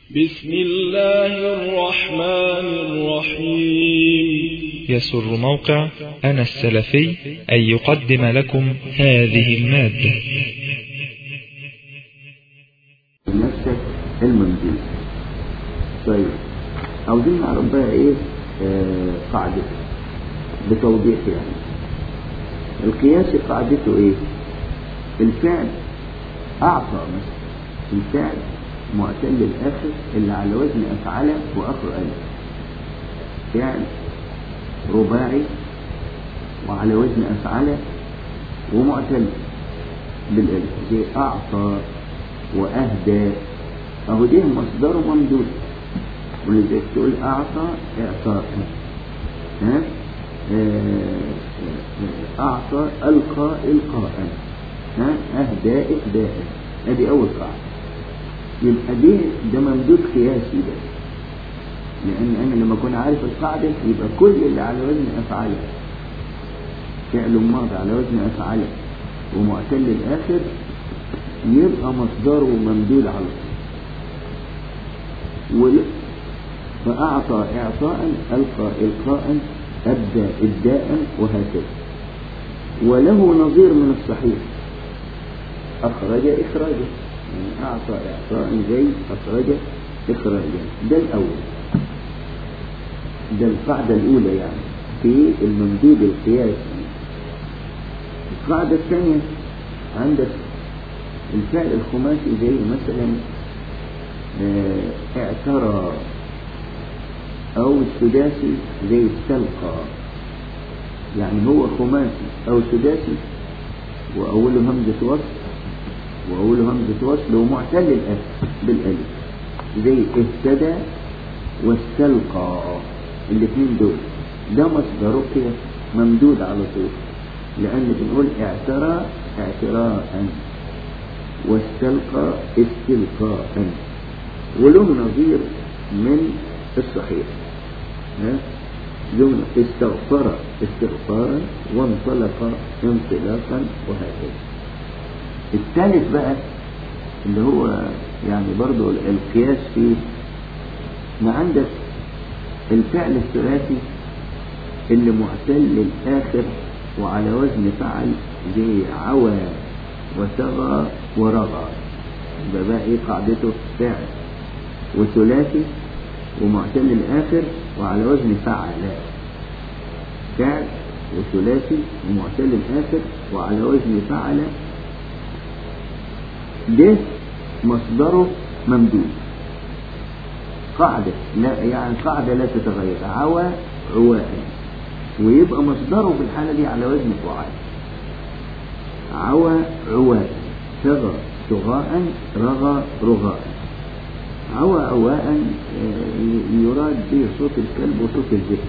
بسم الله الرحمن الرحيم يسر موقع أنا السلفي أن يقدم لكم هذه المادة نفسك المنزل طيب عاوزين نعرف بقى ايه آه قاعدة بتوضيح يعني القياس قاعدته ايه الفعل اعطى مثلا الفعل معتل الاخر اللي على وزن افعله واخر الف فعل رباعي وعلى وزن افعله ومعتل بالالف زي اعطى واهدى اهو ده مصدره ممدود ولذلك تقول اعطى اعطاء ها اعطى القى القاء ها اهدى اهداء ادي اول قاعده يبقى دي ده ممدود قياسي ده لان انا لما اكون عارف القاعده يبقى كل اللي على وزن افعله فعل ماضي على وزن افعله ومعتل الاخر يبقى مصدره ممدود على طول فأعطى إعطاء ألقى إلقاء أبدى إبداء وهكذا وله نظير من الصحيح أخرج إخراجا يعني أعطى إعطاء زي أخرج إخراجا ده الأول ده القاعدة الأولى يعني في الممدود القياسي القاعدة الثانية عندك الفعل الخماسي زي مثلا اعترى او السداسي زي استلقى يعني هو خماسي او سداسي واوله همزة وصل واوله همزة وصل ومعتل الالف بالالف زي اهتدى واستلقى الاثنين دول ده مصدره كده ممدود على طول لان بنقول اعترى اعتراء واستلقى استلقاء وله نظير من الصحيح ها جملة استغفر استغفارا وانطلق انطلاقا وهكذا الثالث بقى اللي هو يعني برضو القياس فيه ما عندك الفعل الثلاثي اللي معتل الاخر وعلى وزن فعل زي عوى وسغى ورغى يبقى بقى ايه قاعدته فعل وثلاثي ومعتل الاخر وعلى وزن فعل فعل وثلاثي ومعتل الاخر وعلى وزن فعل ده مصدره ممدود قاعدة لا يعني قاعدة لا تتغير عوى عواء ويبقى مصدره في الحالة دي على وزن فعال عوى عواء سغى سغاء رغى رغاء عوى عواء يراد به صوت الكلب وصوت الذئب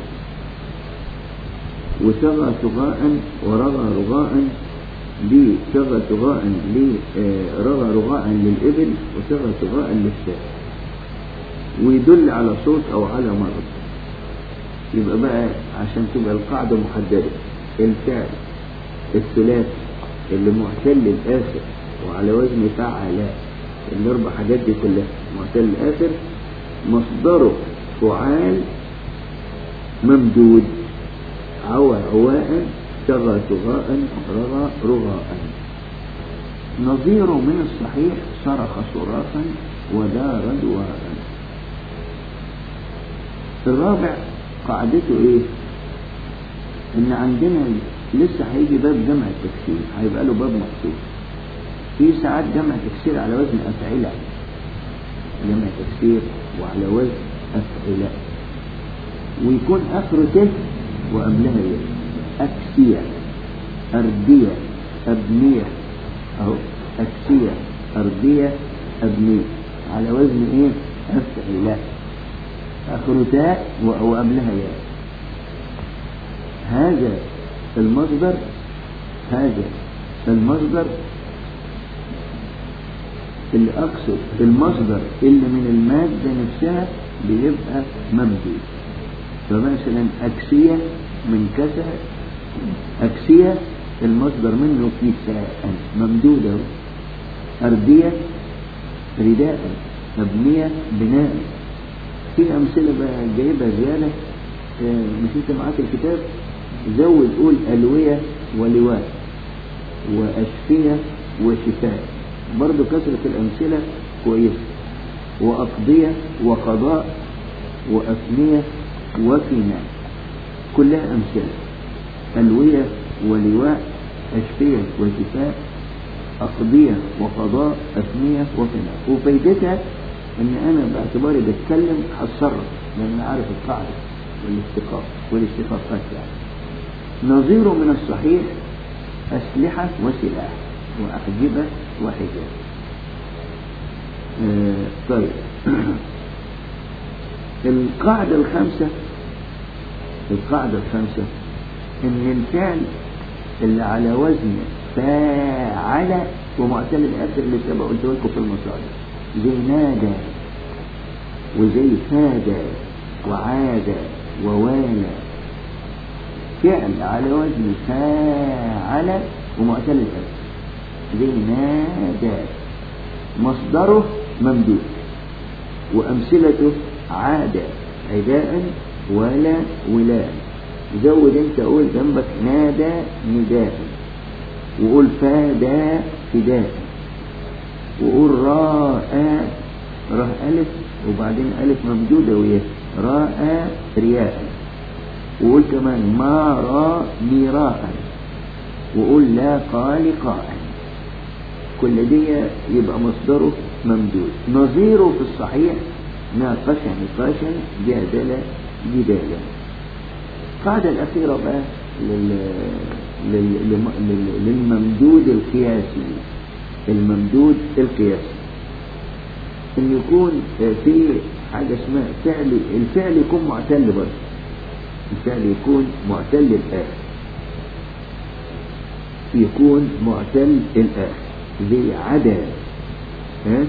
وسغى سغاء ورغى رغاء سغى سغاء رغى رغاء للإبل وسغى سغاء للشاة ويدل على صوت أو على مرض يبقى بقى عشان تبقى القاعدة محددة الفعل الثلاثي اللي معتل الآخر وعلى وزن فعل الأربع حاجات دي كلها معتل الآخر مصدره فعال ممدود عوى عواء سغى سغاء رغى رغاء نظيره من الصحيح صرخ صراخا ودار دواء الرابع قاعدته ايه ان عندنا لسه هيجي باب جمع التكسير هيبقى له باب مخصوص في ساعات جمع تكسير على وزن أفعلة جمع تكسير وعلى وزن أفعلة ويكون آخره ت وقبلها ي أكسية أردية أبنية أهو أكسية أردية أبنية على وزن إيه أفعلة آخره تاء وقبلها ياء هذا المصدر هذا المصدر اللي أقصد المصدر اللي من المادة نفسها بيبقى ممدود فمثلا أكسية من كسى أكسية المصدر منه كساء ممدودة أردية رداء أبنية بناء في أمثلة بقى جايبها زيادة آه، مش انت معاك الكتاب زود قول ألوية ولواء وأشفية وشفاء برضو كثرة الأمثلة كويسة وأقضية وقضاء وأفنية وفناء كلها أمثلة ألوية ولواء أشفية وشفاء أقضية وقضاء أفنية وفناء وفايدتها إن أنا باعتباري بتكلم هتصرف لأن أنا عارف القاعدة والاشتقاق والاشتقاقات يعني نظير من الصحيح أسلحة وسلاح وأحجبة وحجاب آه طيب القاعدة الخامسة القاعدة الخامسة إن الفعل اللي على وزن فاعل ومعتل الآخر اللي تبقى قلت لكم في المصادر زي نادى وزي فادى وعاد ووالى فعل على وزن فاعل ومعتل الآخر زي نادى مصدره ممدود وأمثلته عاد عداء ولا ولاء زود انت قول جنبك نادى نداء وقول فادى فداء وقول راء راه ألف وبعدين ألف ممدودة وياه راء رياء وقول كمان ما را ميراء وقول لا قال قاء كل دي يبقى مصدره ممدود نظيره في الصحيح ناقش نقاشا جادل جدالا القاعدة الأخيرة بقى لل... لل... لل... للممدود القياسي الممدود القياسي ان يكون في حاجة اسمها فعل الفعل يكون معتل برضه الفعل يكون معتل الآخر يكون معتل الآخر زي عدا ها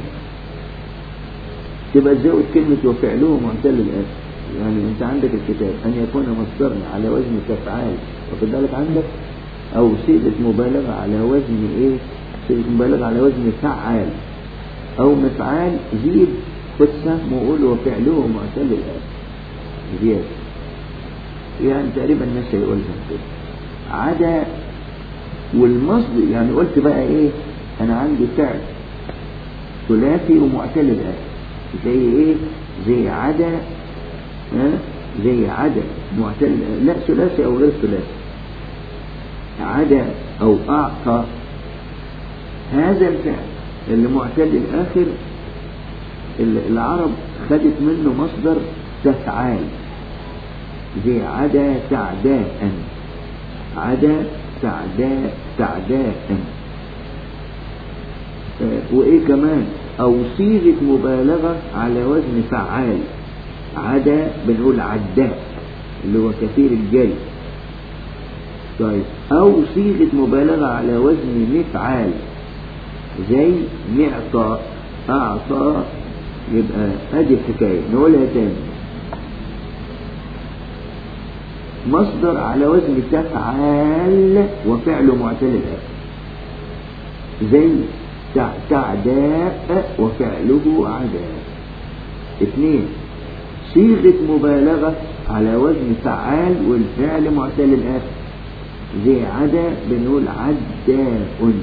تبقى تزود كلمة وفعله معتل الآخر يعني انت عندك الكتاب ان يكون مصدرا على وزن تفعال واخد بالك عندك او صيغة مبالغة على وزن ايه صيغة مبالغة على وزن فعال او مفعال زيد خد سهم وقول وفعله معتل الآخر زيادة يعني تقريبا الناس هيقولها كده عدا والمصدر يعني قلت بقى ايه انا عندي فعل ثلاثي ومعتل الآخر زي ايه زي عدا ها زي عدا معتل لا ثلاثي او غير ثلاثي عدا او اعطى هذا الفعل اللي معتل الاخر العرب خدت منه مصدر تفعال زي عدا تعداء عدا تعداء تعداء وايه كمان او صيغة مبالغة على وزن فعال عدا بنقول عداء اللي هو كثير الجري طيب او صيغة مبالغة على وزن مفعال زي معطى اعطى يبقى ادي الحكاية نقولها تاني مصدر على وزن تفعال وفعل معتل الاخر زي تعداء وفعله عداء اثنين صيغة مبالغة على وزن فعال والفعل معتل الآخر زي عدا بنقول عداء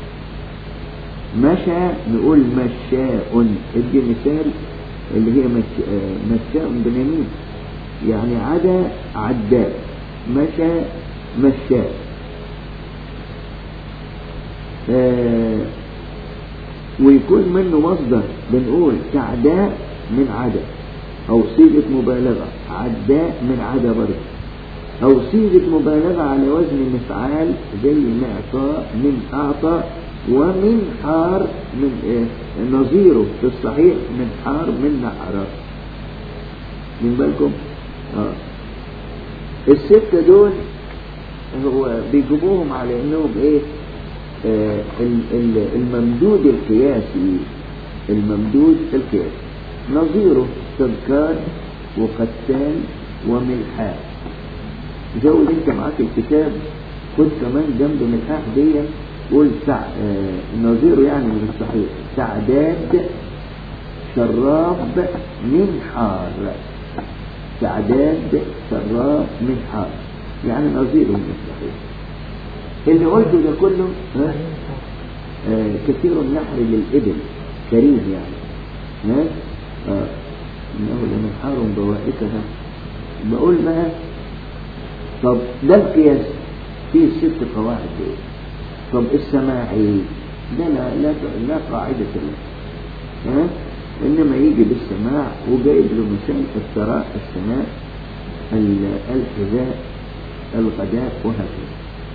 مشى نقول مشاء ادي مثال اللي هي مش... مشاء بنمين يعني عدا عداء مشى مشاء آه ويكون منه مصدر بنقول تعداء من عدا او صيغة مبالغة عداء من عدا برضه او صيغة مبالغة على وزن مفعال زي معطاء من اعطى ومن حار من إيه؟ نظيره في الصحيح من حار من نحر من بالكم آه. الستة دول هو بيجيبوهم على انهم ايه آه الممدود القياسي الممدود القياسي نظيره تذكار وقتال وملحاء زود انت معاك الكتاب خد كمان جنب ملحاء دي قول سع... آه نظيره يعني من الصحيح سعداد شراب من حار سعداد شراب من حار يعني نظيره من الصحيح اللي قلته ده كله ها آه كثير النحر للإبل كريم يعني ها آه إنه لمنحار بوائكها بقول بقى طب ده القياس فيه ست قواعد دول طب السماعي ده لا لا لا قاعدة له ها إنما يجي بالسماع وجايب له مثال الثراء السماء الحذاء الغداء وهكذا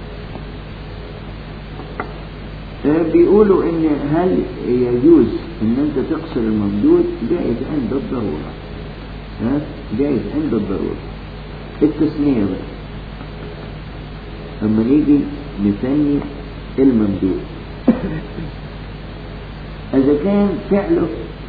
بيقولوا ان هل يجوز ان انت تقصر الممدود جائز عند الضرورة ها جائز عند الضرورة التسمية بقى اما نيجي نثني الممدود اذا كان فعله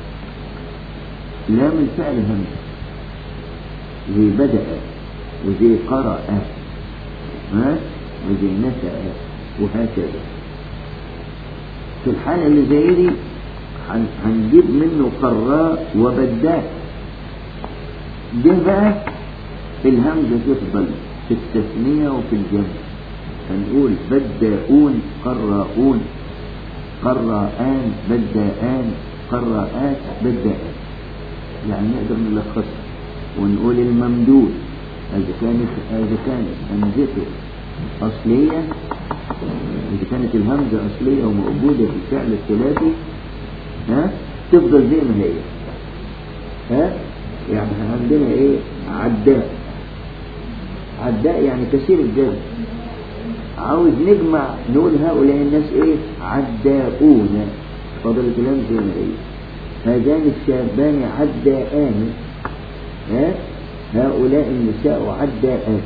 لا من فعل همس زي بدأ وزي قرأ ها وزي نسأ وهكذا في الحالة اللي زي دي هنجيب منه قراء وبداء ده بقى الهمزة تفضل في التثنية وفي الجمع هنقول بداؤون قراؤون قراءان بداءان قراءات بداءات يعني نقدر نلخصها ونقول الممدود إذا كانت إذا كانت همزته أصلية إذا كانت الهمزة أصلية وموجودة في الفعل الثلاثي ها تفضل زي ما هي ها يعني عندنا إيه عداء عداء يعني كثير الجد عاوز نجمع نقول هؤلاء الناس إيه عداؤون فضل الكلام زي ما هي هذان الشابان عداءان ها هؤلاء النساء عداءات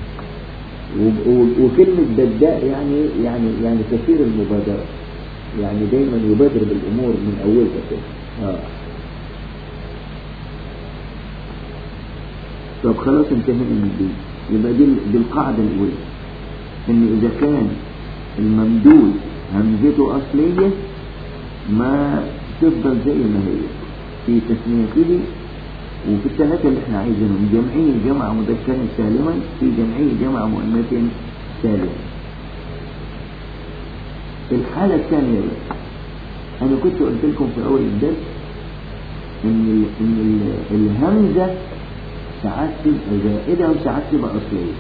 وكلمة بداء يعني يعني يعني كثير المبادرة يعني دايما يبادر بالأمور من أولها كده آه. طب خلاص انتهينا من دي يبقى دي, دي القاعدة الأولى إن إذا كان الممدود همزته أصلية ما تفضل زي ما هي في تسميته وفي الثلاثة اللي احنا عايزينهم جمعي جمع مذكر سالما في جمعي جمع مؤنث سالم الحالة الثانية بقى أنا كنت قلت لكم في أول الدرس إن ال إن ال الهمزة ساعات تبقى زائدة وساعات تبقى أصلية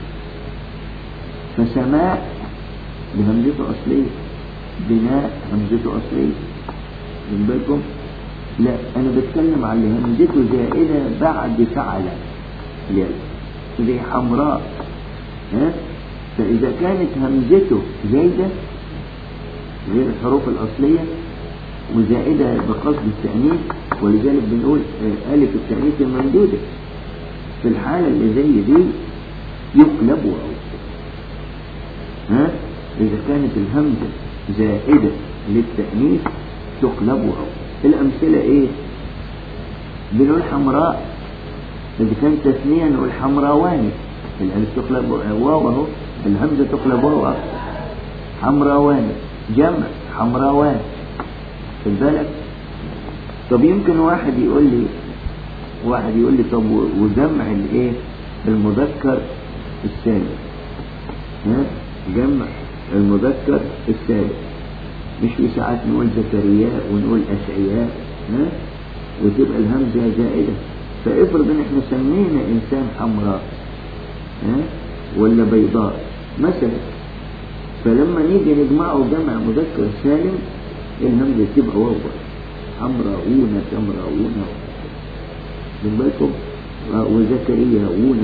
فسماء بهمزته أصلية بناء همزته أصلية من بالكم لا انا بتكلم على اللي همزته زائدة بعد فعل اليد زي حمراء ها فاذا كانت همزته زايدة غير الحروف الاصلية وزائدة بقصد التأنيث ولذلك بنقول ألف التأنيث الممدودة في الحالة اللي زي دي يقلب واو ها إذا كانت الهمزة زائدة للتأنيث تقلب واو الأمثلة إيه بنقول حمراء إذا كان تثنية نقول حمراواني الألف تقلب واو أهو الهمزة تقلب واو حمراواني جمع حمراوان خد بالك طب يمكن واحد يقول لي واحد يقول لي طب وجمع الايه المذكر السالم ها جمع المذكر السالم مش في ساعات نقول زكرياء ونقول أشعياء ها وتبقى الهمزة زائدة فافرض ان احنا سمينا انسان حمراء ها ولا بيضاء مثلا فلما نيجي نجمعه جمع مذكر سالم الهمزة تبقى واو حمراؤون سمراؤون من بالكم وزكرياؤون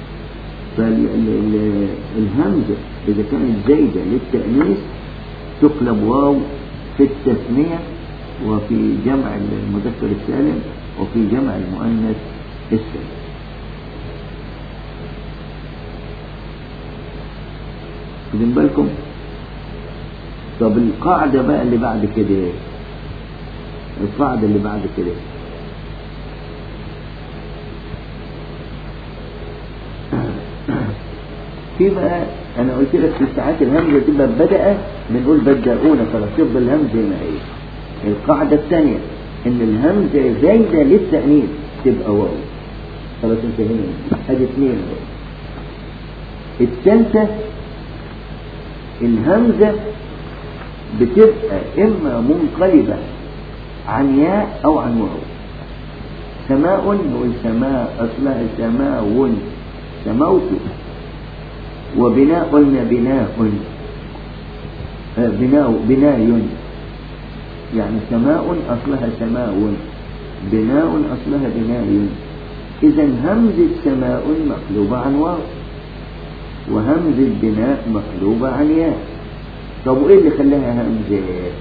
فالهمزة إذا كانت زايدة للتأنيث تقلب واو في التثنية وفي جمع المذكر السالم وفي جمع المؤنث السالم خدين بالكم طب القاعدة بقى اللي بعد كده القاعدة اللي بعد كده في بقى انا قلت لك في ساعات الهمزه تبقى بدأ بنقول بدأونا خلاص تفضل الهمزه زي ما هي القاعده الثانيه ان الهمزة زايدة للتأنيث تبقى واو خلاص انتهينا ادي اثنين اهو الثالثة الهمزة بتبقى اما منقلبة عن ياء او عن واو سماء هو سماء اصلها سماء سموت وبناء قلنا بناء آه، بناء بناء يعني سماء أصلها سماء بناء أصلها بناء إذا همزة سماء مقلوبة عن واو وهمزة بناء مقلوبة عن ياء طب وإيه اللي خلاها همزة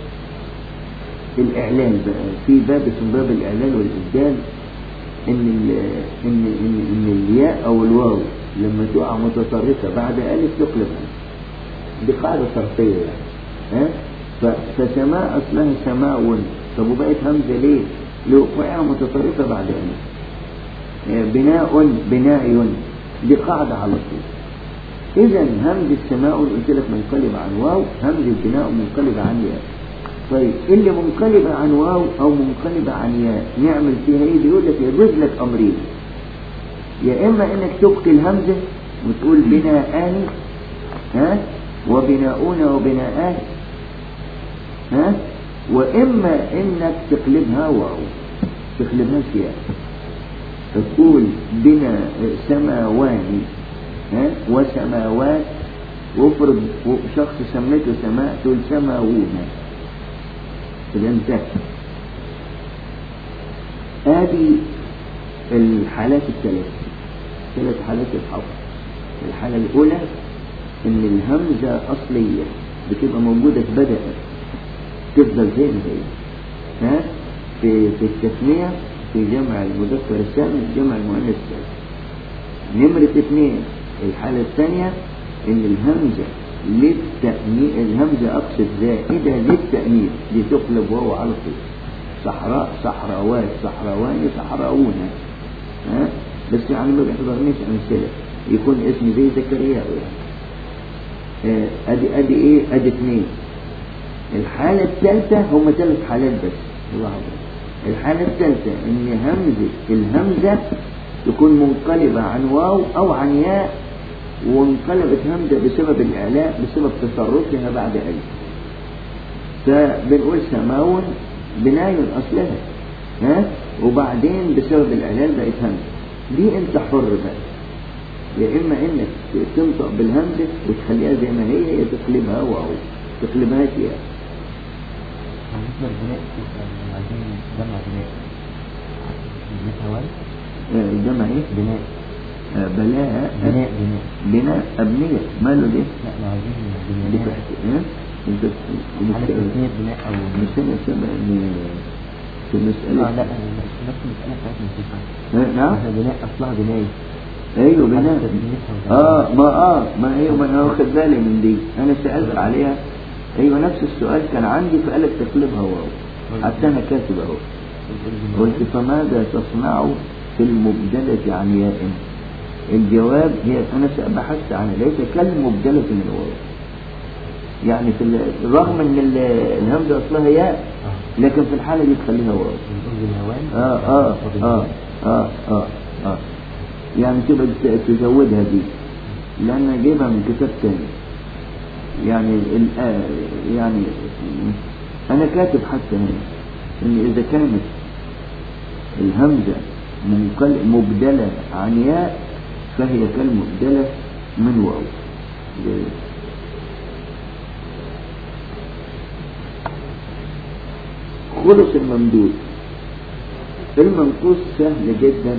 الإعلان بقى في باب اسمه باب الإعلان والإبدال إن ال- إن إن إن الياء أو الواو لما تقع متطرفة بعد ألف تقلب ألف دي قاعدة صرفية يعني ها ف- فسماء أصلها سماء طب وبقت همزة ليه؟ لوقوعها متطرفة بعد ألف آه، بناء بناء دي قاعدة على طول إذا همزة سماء قلت لك منقلب عن واو همزة بناء منقلب عن ياء طيب اللي منقلبة عن واو أو منقلبة عن ياء نعمل فيها إيه؟ بيقول لك يجوز لك أمرين يا إما إنك تبقي الهمزة وتقول بناءان ها وبناؤون وبناءان ها وإما إنك تقلبها واو تقلبها ياء فتقول بنا سماوان ها وسماوات وافرض شخص سميته سماء تقول سماوون إذا انتهى هذه الحالات الثلاث ثلاث حالات الحفظ الحالة الأولى إن الهمزة أصلية بتبقى موجودة في بدأ تفضل زي ما هي ها في في التثنية في جمع المذكر السالم جمع المؤنث السالم نمرة اثنين الحالة الثانية إن الهمزة للتأنيث الهمزة أقصد زائدة للتأنيث دي تقلب واو على طول صحراء صحراوات صحراوان صحراؤون ها بس يعني ما بيحضرنيش أمثلة يكون اسم زي زكريا يعني آه، ادي ادي ايه ادي اثنين الحالة الثالثة هم ثلاث حالات بس الله أكبر. الحالة الثالثة ان همزة الهمزة تكون منقلبة عن واو او عن ياء وانقلبت همزة بسبب الاعلاء بسبب تصرفها بعد الف فبنقول سماون بناي اصلها ها وبعدين بسبب الاعلان بقت همزة دي انت حر بقى يا اما انك تنطق بالهمزة وتخليها زي ما هي هي تقلبها واو تقلبها ياء بالنسبة للبناء آه، عايزين جمع بناء بناء آه، الجمع ايه بناء آه، بلاء بناء بناء بناء أبنية ماله ده لا احنا عايزين دي بناء تحت ها انت على تسمية بناء او مش انا سامع ان في مسألة اه لا لا، نفس المسألة بتاعتنا نسيتها ها، نعم احنا بناء اصلها بناية ايوه بناء على تسميتها اه ما اه ما ايوه ما انا واخد بالي من دي انا سألت عليها ايوه نفس السؤال كان عندي فقالك تقلبها واو حتى انا كاتب اهو قلت فماذا تصنع في المبدلة عن ياء الجواب هي أنا بحثت عنها ليس كالمبدلة من الواو يعني في ال- رغم ان ال- الهمزة اصلها ياء لكن في الحالة دي تخليها واو بنقول بالهوان اه اه اه اه اه اه يعني تبقى ت- تزودها دي لان اجيبها من كتاب تاني يعني ال- آه، يعني انا كاتب حتى هنا ان اذا كانت الهمزة منقل- مبدلة عن ياء فهي كالمبدلة من واو خلص الممدود المنقوص سهل جدا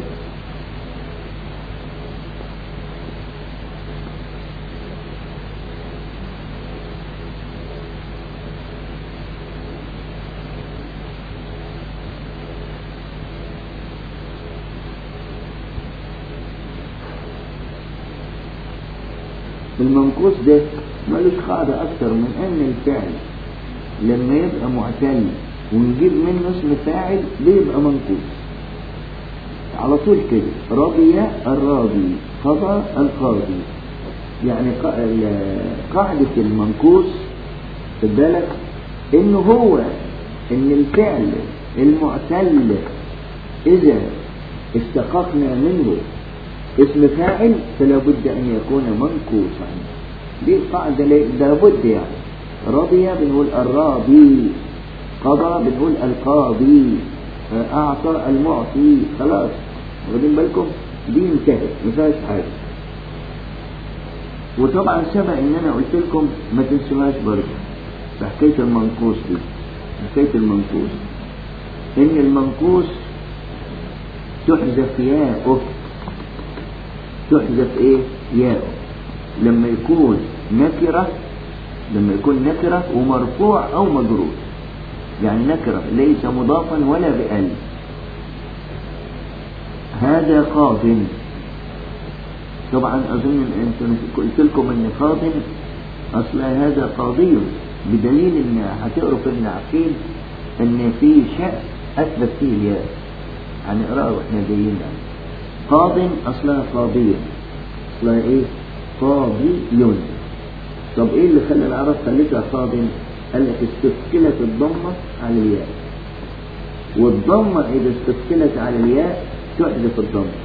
المنقوص ده ملوش قاعدة أكتر من أن الفعل لما يبقى معتل ونجيب منه اسم فاعل بيبقى منقوص على طول كده رضي الراضي قضى القاضي يعني قا- ال- قاعدة المنقوص خد بالك إن هو إن الفعل المعتل إذا اشتققنا منه اسم فاعل فلا بد أن يكون منقوصا دي قاعدة لابد يعني رضي بنقول الراضي قضى بنقول القاضي أعطى المعطي خلاص واخدين بالكم دي انتهت ما فيهاش حاجة وطبعا سبق ان انا قلت لكم ما تنسوهاش برضه في حكاية المنقوص دي حكاية المنقوص ان المنقوص تحذف ياؤه تحذف ايه ياؤه لما يكون نكرة لما يكون نكرة ومرفوع او مجرور يعني نكرة ليس مضافا ولا بأل هذا قاض طبعا أظن أن أنتم قلت لكم أن قاض أصل هذا قاضي بدليل أن هتقروا في ابن عقيل أن في شيء أثبت فيه الياء هنقرأه وإحنا جايين يعني قاض أصلها قاضية أصلها إيه؟ قاضي طب إيه اللي خلى العرب خلتها قاض؟ قال لك استثقلت الضمة على الياء والضمة إذا استثقلت على الياء تحذف الضمة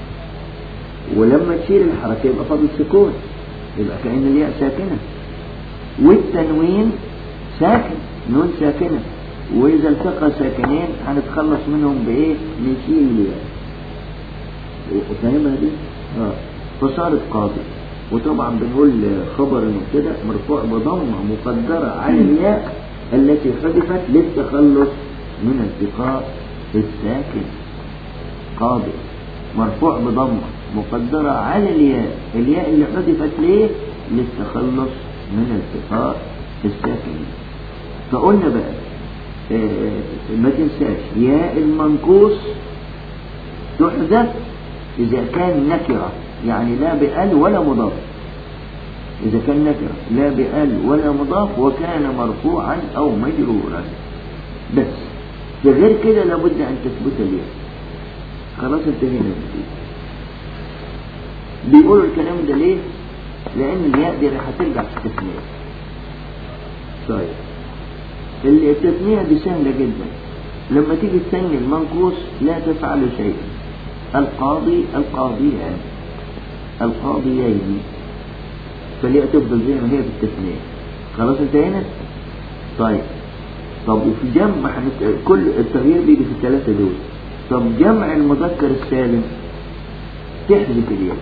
ولما تشيل الحركة يبقى فاضل سكون يبقى كأن الياء ساكنة والتنوين ساكن نون ساكنة وإذا التقى ساكنين هنتخلص منهم بإيه؟ نشيل الياء فاهمها دي؟ اه فصارت قاضي وطبعا بنقول خبر المبتدا مرفوع بضمه مقدره على الياء التي حذفت للتخلص من التقاء الساكن قاضي مرفوع بضمه مقدره على الياء الياء اللي حذفت ليه للتخلص من التقاء الساكن فقلنا بقى آه ما تنساش ياء المنقوص تحذف إذا كان نكرة يعني لا بأل ولا مضاف إذا كان نكرة لا بأل ولا مضاف وكان مرفوعا أو مجرورا بس غير كده لابد أن تثبت الياء خلاص انتهينا من بيقولوا الكلام ده ليه؟ لأن الياء دي راح ترجع في التثنية طيب التثنية دي سهلة جدا لما تيجي تثني المنقوص لا تفعل شيئا القاضي القاضيان القاضيين فالياء تفضل زي ما هي في التثنية خلاص انتهينا طيب طب وفي جمع حنت... كل التغيير بيجي في الثلاثة دول طب جمع المذكر السالم تحذف الياء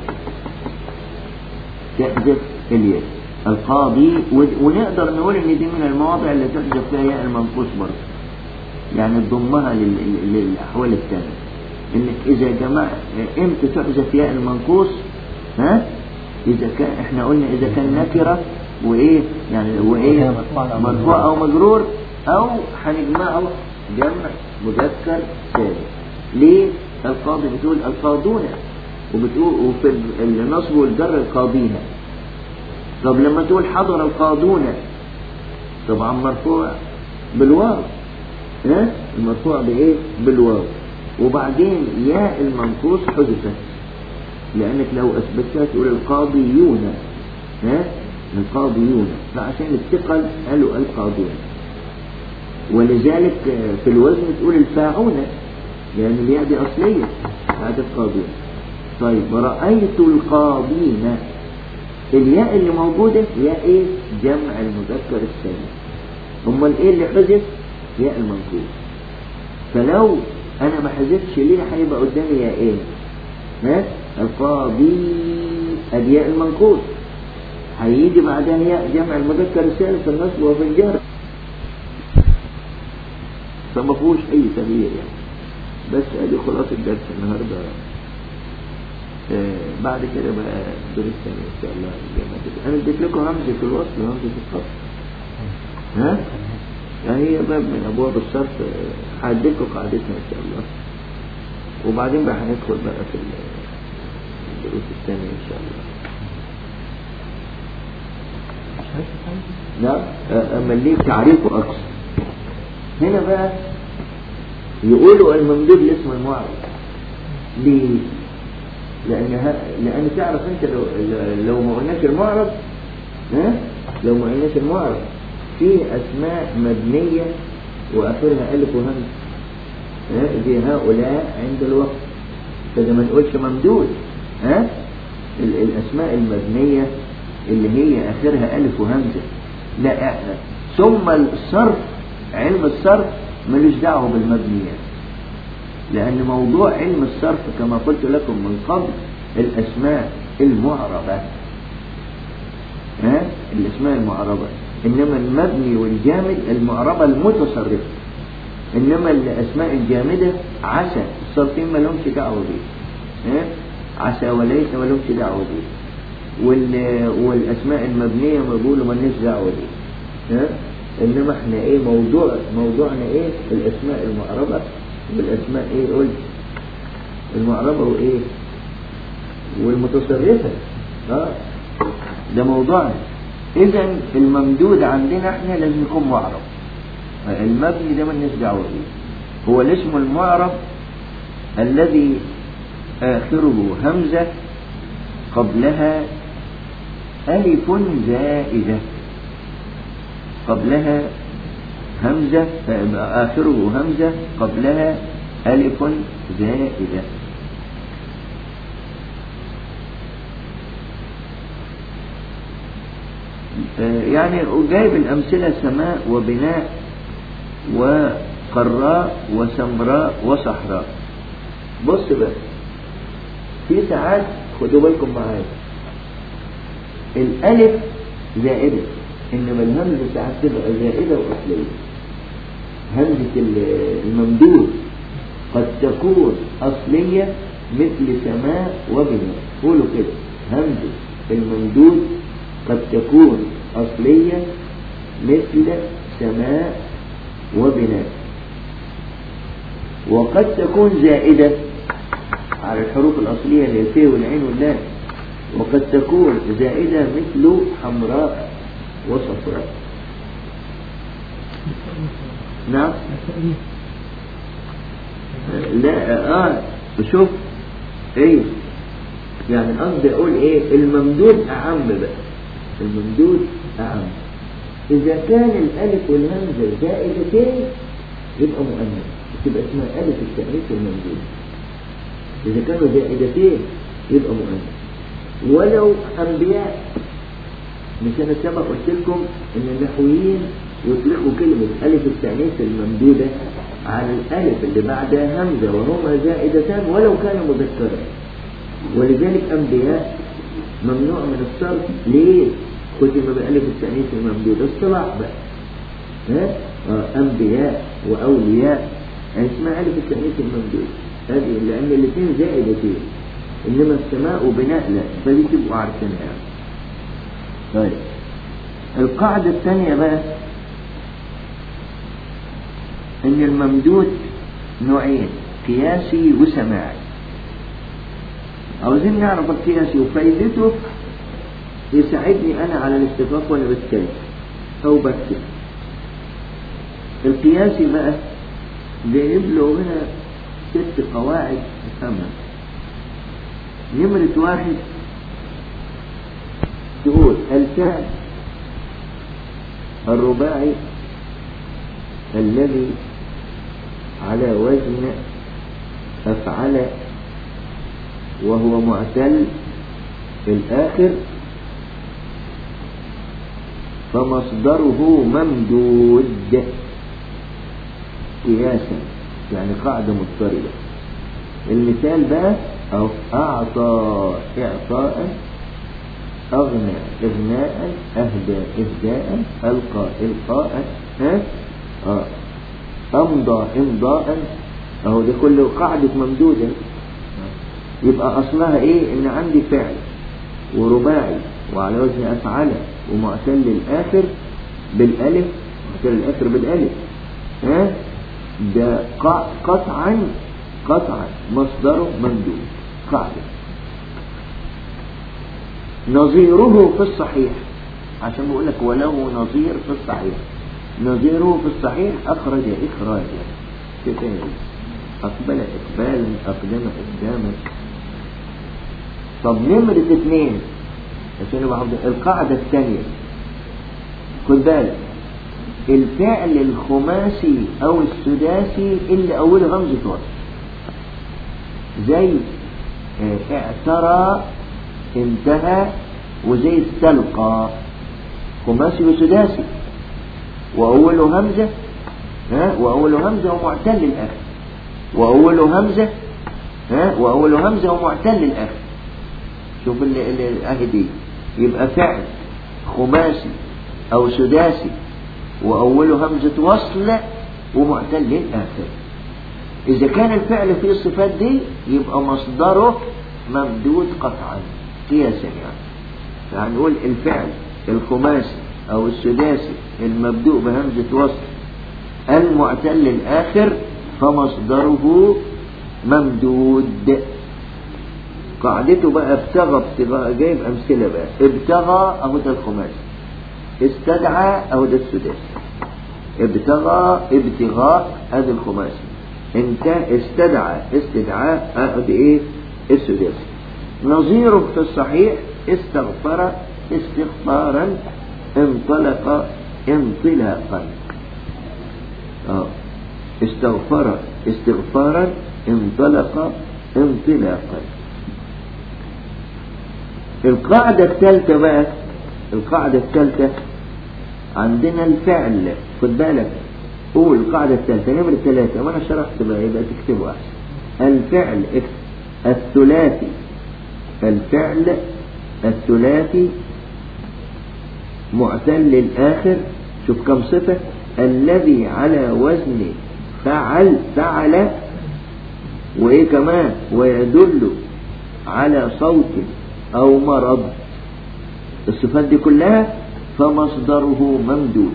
تحذف الياء القاضي و... ونقدر نقول ان دي من المواضع اللي تحذف فيها ياء المنقوص برضه يعني تضمها لل... للاحوال الثانيه انك اذا جمع امتى تحذف ياء المنقوص ها اذا كان احنا قلنا اذا كان نكره وايه يعني وايه مرفوع او مجرور او هنجمعه جمع مذكر سالم ليه القاضي بتقول القاضون وبتقول وفي النصب والجر القاضين طب لما تقول حضر القاضون طبعا مرفوع بالواو ها المرفوع بايه بالواو وبعدين ياء المنقوص حذفت لأنك لو أثبتها تقول القاضيون ها القاضيون فعشان الثقل قالوا القاضون ولذلك في الوزن تقول الفاعون لأن الياء دي أصلية هذا القاضون طيب رأيت القاضين الياء اللي موجودة ياء ايه جمع المذكر السالم امال ايه اللي حذف ياء المنقوص فلو انا ما حذفتش ليه هيبقى قدامي يا ايه ها القاضي الياء المنقوص هيجي بعدها ياء جمع المذكر السالم في النصب وفي الجر فما فيهوش اي تغيير يعني بس ادي خلاص الدرس النهارده آه بعد كده بقى الدور الثاني ان شاء الله انا اديت لكم همزه الوصل وهمزه الخط ها هي باب من ابواب الصرف هعدلكم قاعدتنا ان شاء الله وبعدين بقى هندخل بقى في الدروس الثانية ان شاء الله لا اما ليه تعريفه اكثر هنا بقى يقولوا الممدود لاسم المعرض ليه لان ها... لان تعرف انت لو لو ما قلناش المعرض ها لو ما قلناش المعرض في اسماء مبنيه واخرها الف وهمز ها دي هؤلاء عند الوقت كده ما نقولش ممدود ها ال- الأسماء المبنية اللي هي آخرها ألف وهمزة لا إحنا ثم الصرف علم الصرف ملوش دعوه بالمبنيات لأن موضوع علم الصرف كما قلت لكم من قبل الأسماء المعربة ها الأسماء المعربة إنما المبني والجامد المعربة المتصرفة إنما الأسماء الجامدة عسى الصرفين ما لهمش دعوة بيه ها عسى وليس ما لهمش دعوة بيه وال... والأسماء المبنية ما بيقولوا ما لناش دعوة بيه ها إنما إحنا إيه موضوع موضوعنا إيه الأسماء المعربة والأسماء إيه قلت المعربة وإيه والمتصرفة اه ده موضوعنا إذا الممدود عندنا إحنا لازم يكون معرب المبني ده مالناش دعوة بيه هو الاسم المعرب الذي آخره همزة قبلها ألف زائدة قبلها همزة آخره همزة قبلها ألف زائدة يعني جايب الأمثلة سماء وبناء وقراء وسمراء وصحراء بص بقى في ساعات خدوا بالكم معايا الألف زائدة إنما الهمزة ساعات تبقى زائدة وأصلية همزة الممدود قد تكون أصلية مثل سماء وبناء قولوا كده همزة الممدود قد تكون أصلية مثل سماء وبناء وقد تكون زائدة على الحروف الأصلية اللي هي الفيه والعين واللام وقد تكون زائدة مثل حمراء وصفراء نعم لا اه شوف ايه يعني قصدي اقول ايه الممدود اعم بقى الممدود اعم اذا كان الالف والهمزه زائدتين يبقى مؤنث تبقى اسمها الف التانيث الممدود اذا كانوا زائدتين يبقى مؤنث ولو انبياء مش انا سبق قلت لكم ان النحويين يطلقوا كلمة ألف التأنيث الممدودة على الألف اللي بعدها همزة وهما زائدتان ولو كان مذكرا ولذلك أنبياء ممنوع من الصرف ليه؟ ختم بألف التأنيث الممدودة اصطلاح بقى ها؟ آه أنبياء وأولياء يعني اسمها ألف التأنيث الممدودة هذه لأن الاثنين زائدتين إنما السماء وبناء لا فدي تبقوا عارفينها يعني. طيب القاعدة الثانية بقى ان الممدود نوعين قياسي وسماعي عاوزين نعرف القياسي وفايدته يساعدني انا على الاتفاق وانا بتكلم او بكتب القياسي بقى جايب له هنا ست قواعد نفهمها نمرة واحد تقول الفعل الرباعي الذي على وزن أفعل وهو معتل في الآخر فمصدره ممدود قياسا يعني قاعدة مضطردة المثال بقى أو أعطى إعطاء أغنى إغناء أهدى إهداء ألقى إلقاء ها آه. أمضى إمضاء أهو ده كله قاعدة ممدودة يبقى أصلها إيه إن عندي فعل ورباعي وعلى وزن أفعل ومعتل الآخر بالألف معتل الآخر بالألف ها ده قطعا قطعا مصدره ممدود قاعدة نظيره في الصحيح عشان بقول لك وله نظير في الصحيح نظيره في الصحيح أخرج إخراجا كتاب أقبل إقبالا أقدم إقداما طب نمرة اثنين عشان القاعدة الثانية خد بالك الفعل الخماسي أو السداسي اللي أوله همزة وصل زي آه، اعترى انتهى وزي استلقى خماسي وسداسي وأوله همزة ها وأوله همزة ومعتل الآخر وأوله همزة ها وأوله همزة ومعتل الآخر شوف اللي اللي الآية دي يبقى فعل خماسي أو سداسي وأوله همزة وصل ومعتل الآخر إذا كان الفعل فيه الصفات دي يبقى مصدره ممدود قطعا قياسا يعني فهنقول الفعل الخماسي أو السداسي المبدوء بهمزة وصل المعتل الآخر فمصدره ممدود قاعدته بقى ابتغى ابتغاء جايب أمثلة بقى ابتغى أهو ده الخماسي استدعى أهو ده السداسي ابتغى ابتغاء هذا الخماسي انت استدعى استدعاء اخذ ايه السداسي نظيره في الصحيح استغفر استغفارا انطلق انطلاقا اه استغفر استغفارا انطلق انطلاقا القاعدة الثالثة بقى القاعدة الثالثة عندنا الفعل خد بالك قول القاعدة الثالثة نمرة ثلاثة وأنا شرحت بقى يبقى تكتبه أحسن الفعل الثلاثي الفعل الثلاثي معتل الآخر شوف كم صفة الذي على وزن فعل فعل وإيه كمان ويدل على صوت أو مرض الصفات دي كلها فمصدره ممدود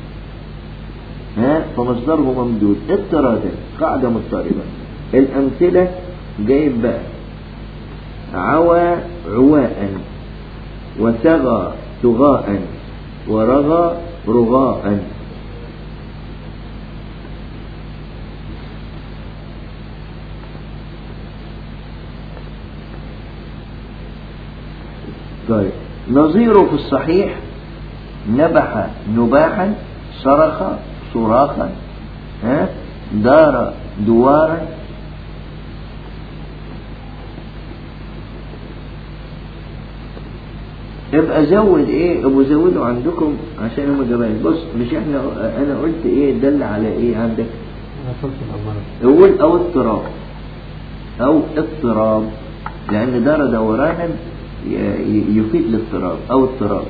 ها فمصدره ممدود اضطرادا قاعدة مضطربة الأمثلة جايب بقى عوى عواء وثغى ثغاء ورغى رغاء طيب نظيره في الصحيح نبح نباحا صرخ صراخا ها دار دوارا ابقى زود ايه ابقوا زودوا عندكم عشان هم جمال بص مش احنا انا قلت ايه دل على ايه عندك وصلت الأمارة قول او اضطراب او اضطراب لان دار دورانا ي- ي- يفيد الاضطراب او اضطراب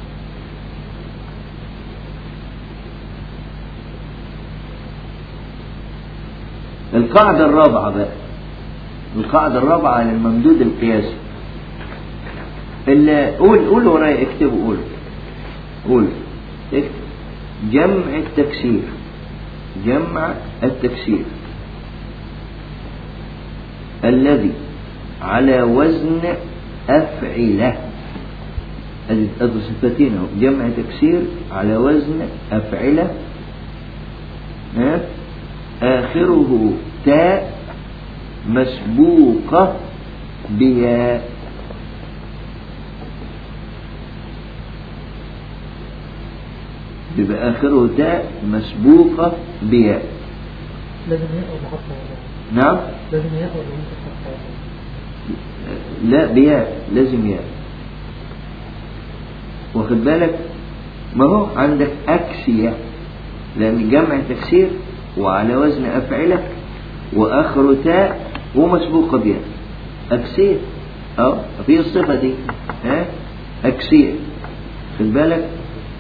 القاعدة الرابعة بقى القاعدة الرابعة للممدود القياسي اللي قول قول ورايا اكتبوا قول قول اكتب جمع التكسير جمع التكسير الذي على وزن أفعلة ادي ادي صفتين اهو جمع تكسير على وزن أفعلة ها آخره تاء مسبوقة بياء بيبقى آخره تاء مسبوقة بياء لازم يقرا بحطه نعم لازم يقرا وانت بحطه لا بياء لازم ياء واخد بالك ما هو عندك أكسية لأن جمع تكسير وعلى وزن أفعلة وآخر تاء ومسبوقة بياء أكسية أه في الصفة دي ها أكسية خد بالك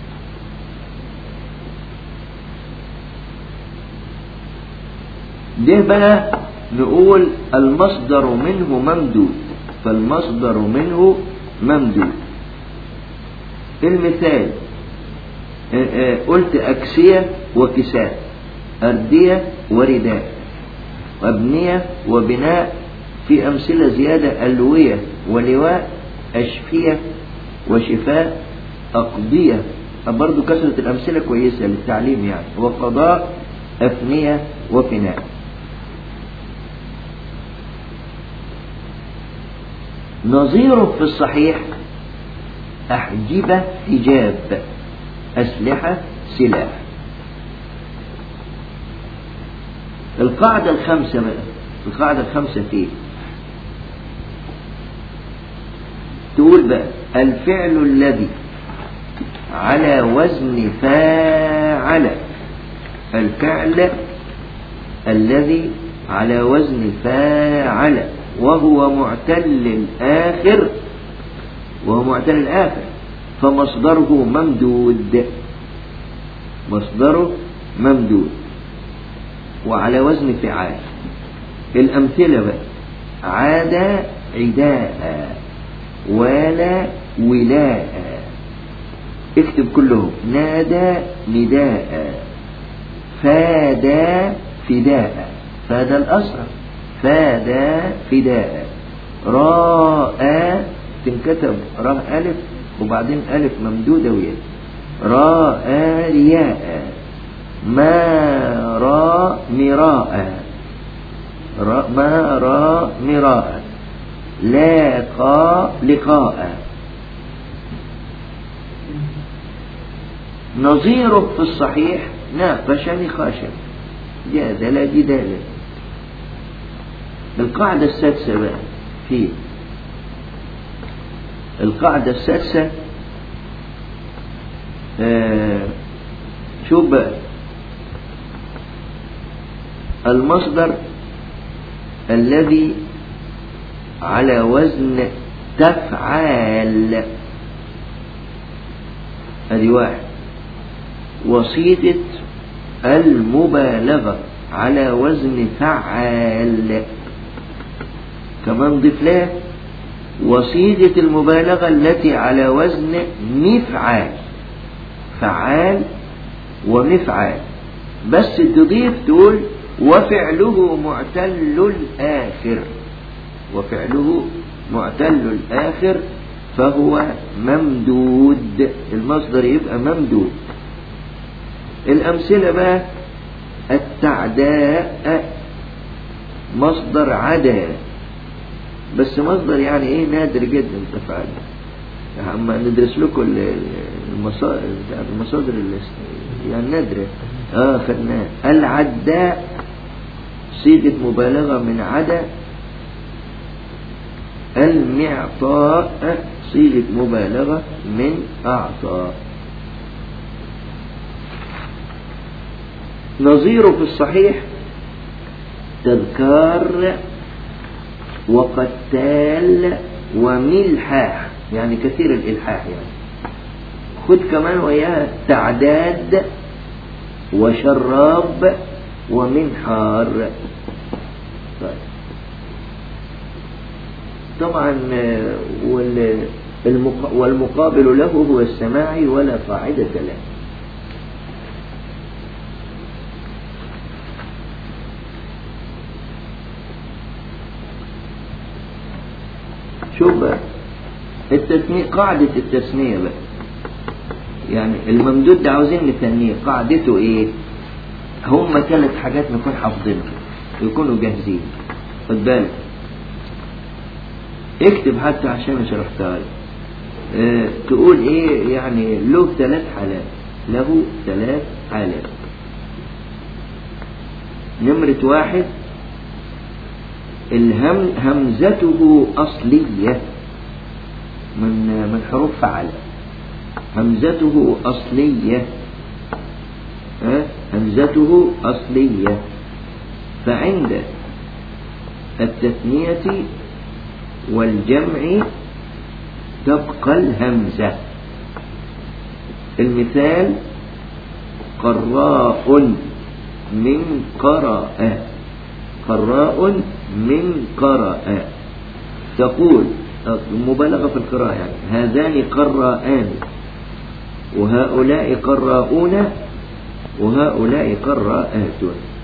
ده بقى نقول المصدر منه ممدود فالمصدر منه ممدود المثال آه، آه، قلت أكسية وكساء أردية ورداء وأبنية وبناء في أمثلة زيادة ألوية ولواء أشفية وشفاء أقضية برضو كثرة الأمثلة كويسة للتعليم يعني وقضاء أفنية وفناء نظيره في الصحيح أحجبة حجاب أسلحة سلاح القاعدة الخامسة بقى القاعدة الخامسة فيه تقول بقى الفعل الذي على وزن فاعل الفعل الذي على وزن فاعل وهو معتل الآخر وهو معتل الآخر فمصدره ممدود مصدره ممدود وعلى وزن فعال الأمثلة بقى عاد عداء ولا ولاء اكتب كلهم نادى نداء فادى فداء فادى الأسرى فادى فداء راء تنكتب راء ألف وبعدين ألف ممدودة وياء راء رياء ما را مراء را ما را مراء لاقى لقاء نظيره في الصحيح ناقش نقاشا جادل جدالا القاعدة السادسة بقى فيه القاعدة السادسة آه شوف بقى المصدر الذي على وزن تفعال ادي واحد وصيغة المبالغة على وزن فعال كمان ضيف لها وصيغة المبالغة التي على وزن مفعال فعال ومفعال بس تضيف تقول وفعله معتل الآخر وفعله معتل الآخر فهو ممدود المصدر يبقى ممدود الأمثلة بقى التعداء مصدر عدا بس مصدر يعني ايه نادر جدا تفعل اما ندرس لكم المصادر المصادر يعني نادرة اه خدناه العداء صيغة مبالغة من عدا المعطاء صيغة مبالغة من أعطى نظيره في الصحيح تذكار وقتال وملحاح يعني كثير الإلحاح يعني خد كمان وياها تعداد وشراب ومنحار طيب. طبعا والمقابل له هو السماعي ولا قاعدة له شوف بقى التثنية قاعدة التثنية بقى يعني الممدود ده عاوزين نثنيه قاعدته ايه هم ثلاث حاجات نكون حافظينها يكونوا جاهزين خد بالك اكتب حتى عشان شرحتها لك اه تقول ايه يعني له ثلاث حالات له ثلاث حالات نمرة واحد الهم همزته أصلية من من حروف فعل همزته أصلية أه؟ همزته أصلية فعند التثنية والجمع تبقى الهمزة المثال قراء من قرأ قراء من قرأ تقول مبالغة في القراءة يعني هذان قراءان وهؤلاء قراءون وهؤلاء قراءات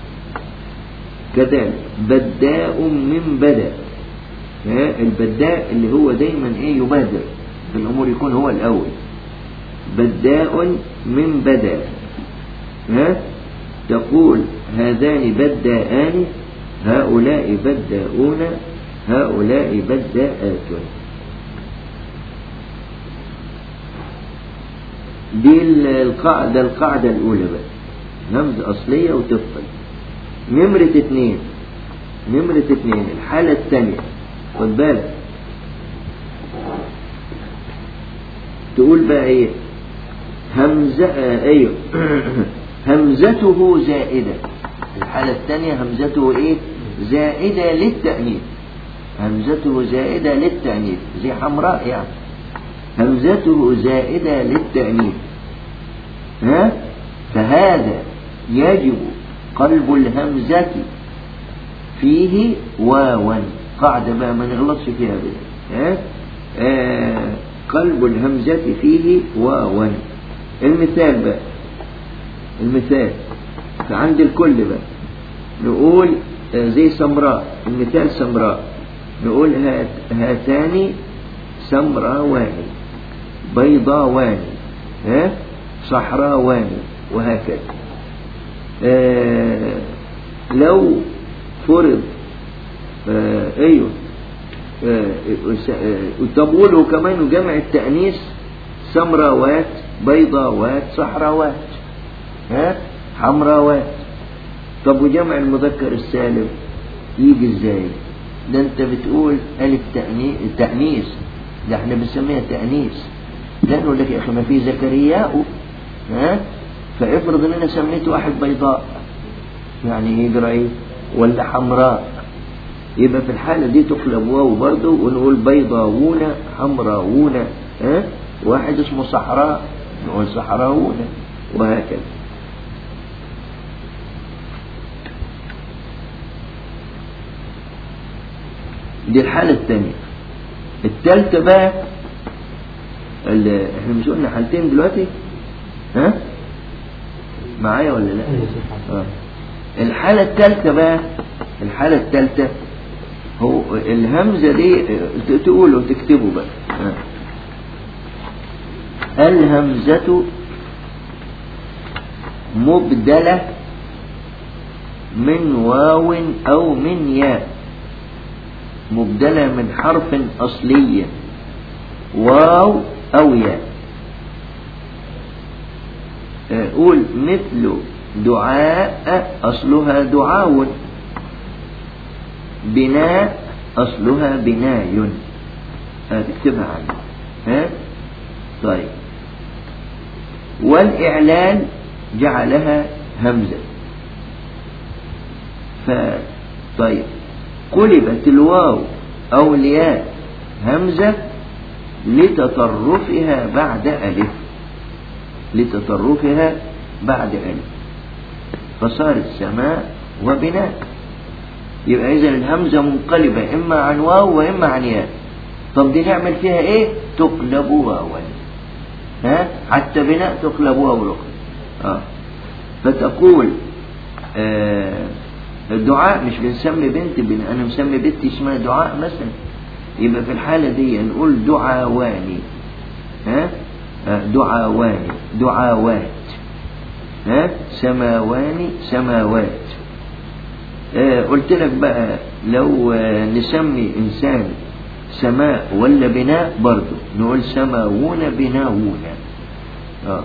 كذلك بداء من بدا البداء اللي هو دايما ايه يبادر في الامور يكون هو الاول بداء من بدا ها تقول هذان بداءان هؤلاء بداؤون هؤلاء بداءات دي القاعدة القاعدة الأولى بقى همز أصلية وتفصل نمرة اتنين نمرة اتنين الحالة الثانية خد بالك تقول بقى ايه همزة آه ايوه همزته زائدة الحالة الثانية همزته ايه زائدة للتأنيث همزته زائدة للتأنيث زي حمراء يعني همزته زائدة للتأنيث ها فهذا يجب قلب الهمزة فيه واوا قاعدة بقى ما نغلطش فيها بقى ها آه قلب الهمزة فيه واوا المثال بقى المثال فعند الكل بقى نقول آه زي سمراء المثال سمراء نقول هات هاتان سمراوان بيضاوان ها صحراوان وهكذا آه لو فرض آه ايوه آه طب قولوا كمان جمع التأنيث سمراوات بيضاوات صحراوات ها حمراوات طب وجمع المذكر السالم يجي ازاي ده انت بتقول الف تأنيث ده احنا بنسميها تأنيث لا نقول لك يا اخي ما في زكرياء ها فافرض ان انا سميت واحد بيضاء يعني يجرى ايه ولا حمراء يبقى في الحالة دي تقلب واو برضه ونقول بيضاوون حمراوون ها واحد اسمه صحراء نقول صحراوون وهكذا دي الحالة الثانية الثالثة بقى احنا مش قلنا حالتين دلوقتي ها معايا ولا لا آه. الحالة الثالثة بقى الحالة الثالثة هو الهمزة دي تقولوا تكتبوا بقى آه. الهمزة مبدلة من واو أو من ياء مبدلة من حرف أصلي واو أو ياء قول مثل دعاء أصلها دعاو بناء أصلها بناي تكتبها عنه ها طيب والإعلان جعلها همزة ف طيب قلبت الواو أو الياء همزة لتطرفها بعد ألف لتطرفها بعد ألف فصارت سماء وبناء يبقى إذا الهمزة منقلبة إما عن واو وإما عن ياء طب دي نعمل فيها إيه تقلب واوا ها حتى بناء تقلب واو آه. فتقول آه الدعاء مش بنسمي بنت بن انا مسمي بنتي اسمها دعاء مثلا يبقى في الحالة دي نقول دعاواني ها دعاواني دعاوات ها سماواني سماوات آه قلت لك بقى لو آه نسمي انسان سماء ولا بناء برضه نقول سماوون بناوون اه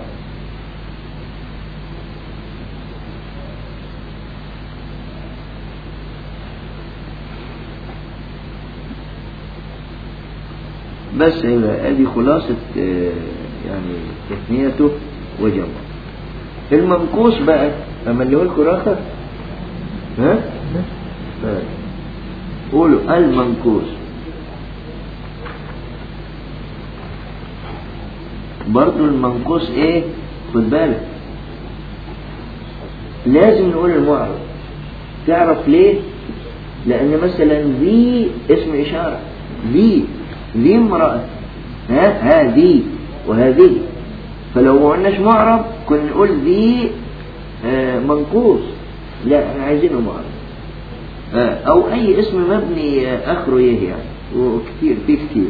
بس هذه خلاصة يعني تثنيته وجمعه المنقوص بقى أما اللي لكم آخر ها قولوا المنقوص برضو المنقوص ايه خد بالك لازم نقول المعرض تعرف ليه لان مثلا ذي اسم اشاره ذي ذي امرأة ها هذه وهذه فلو ما قلناش معرب كنا نقول ذي آه منقوص لا احنا عايزينه معرب آه او اي اسم مبني آه اخره ايه يعني وكتير في كتير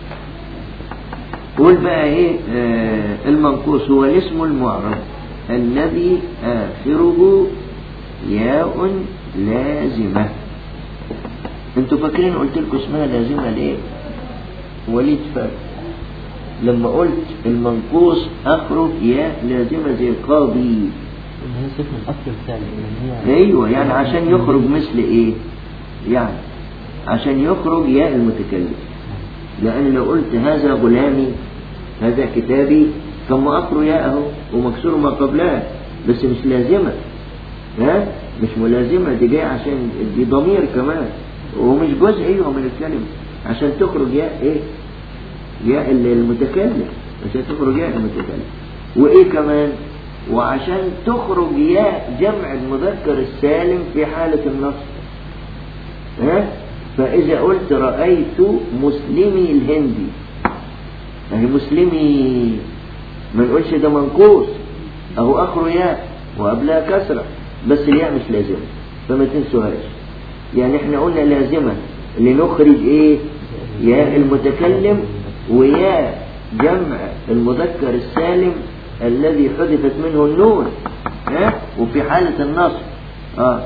قول بقى ايه آه المنقوص هو الاسم المعرب الذي اخره ياء لازمة انتوا فاكرين قلت لكم اسمها لازمة ليه وليد فرق لما قلت المنقوص اخره ياء لازمة زي القاضي ان هي صفة من اصل الفعل ان هي ايوه يعني عشان يخرج مثل ايه يعني عشان يخرج ياء المتكلم لان لو قلت هذا غلامي هذا كتابي ثم اخر ياءه ومكسور ما قبلها بس مش لازمه ها مش ملازمه دي جايه عشان دي ضمير كمان ومش جزء ايوه من الكلمه عشان تخرج ياء ايه ياء المتكلم عشان تخرج ياء المتكلم وايه كمان وعشان تخرج ياء جمع المذكر السالم في حالة النصب ها فإذا قلت رأيت مسلمي الهندي يعني مسلمي ما نقولش ده منقوص أهو آخره ياء وقبلها كسرة بس الياء مش لازمة فما تنسوهاش يعني احنا قلنا لازمة لنخرج ايه ياء المتكلم وياء جمع المذكر السالم الذي حذفت منه النون ها وفي حالة النصب آه.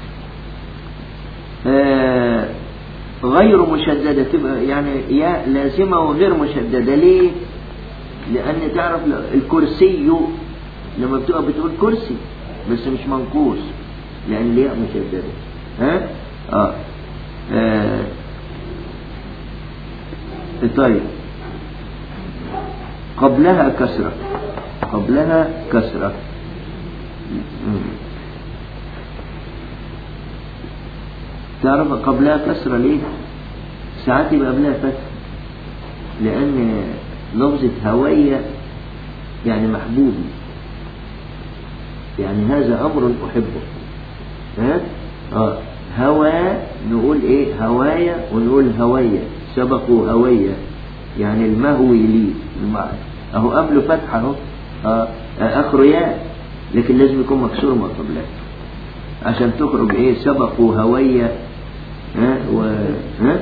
آه. غير مشددة تبقى يعني يا لازمة وغير مشددة ليه؟ لأن تعرف الكرسي لما بتبقى بتقول كرسي بس مش منقوص لأن الياء مشددة ها؟ آه. آه. طيب قبلها كسرة قبلها كسرة تعرف قبلها كسرة ليه ساعات يبقى قبلها فتح لأن لفظة هوية يعني محبوبي يعني هذا أمر أحبه ها آه. هوى نقول إيه هوايا ونقول هوية سبقوا هوية يعني المهوي لي المعنى أهو قبله فتح أهو آه. آخره ياء لكن لازم يكون مكسور ما قبله عشان تخرج ايه سبقوا هوية ها و ها